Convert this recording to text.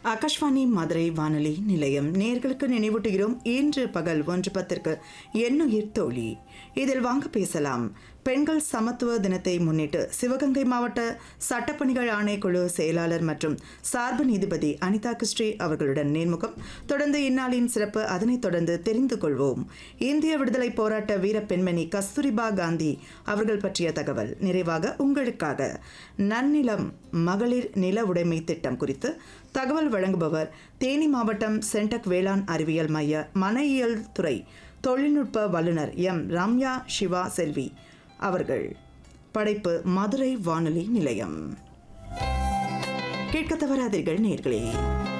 ஆகாஷ்வாணி மதுரை வானொலி நிலையம் நேர்களுக்கு நினைவூட்டுகிறோம் இன்று பகல் ஒன்று பத்திற்கு எண்ணுயிர் தோழி இதில் வாங்க பேசலாம் பெண்கள் சமத்துவ தினத்தை முன்னிட்டு சிவகங்கை மாவட்ட சட்டப்பணிகள் ஆணைக்குழு செயலாளர் மற்றும் சார்பு நீதிபதி அனிதா கிருஷ்டி அவர்களுடன் நேர்முகம் தொடர்ந்து இந்நாளின் சிறப்பு அதனைத் தொடர்ந்து தெரிந்து கொள்வோம் இந்திய விடுதலை போராட்ட வீர பெண்மணி கஸ்தூரிபா காந்தி அவர்கள் பற்றிய தகவல் நிறைவாக உங்களுக்காக நன்னிலம் மகளிர் நில உடைமை திட்டம் குறித்து தகவல் வழங்குபவர் தேனி மாவட்டம் சென்டக் வேளாண் அறிவியல் மைய மனையியல் துறை தொழில்நுட்ப வல்லுநர் எம் ரம்யா சிவா செல்வி அவர்கள் படைப்பு மதுரை வானொலி நிலையம் கேட்க தவறாதீர்கள் நேர்களே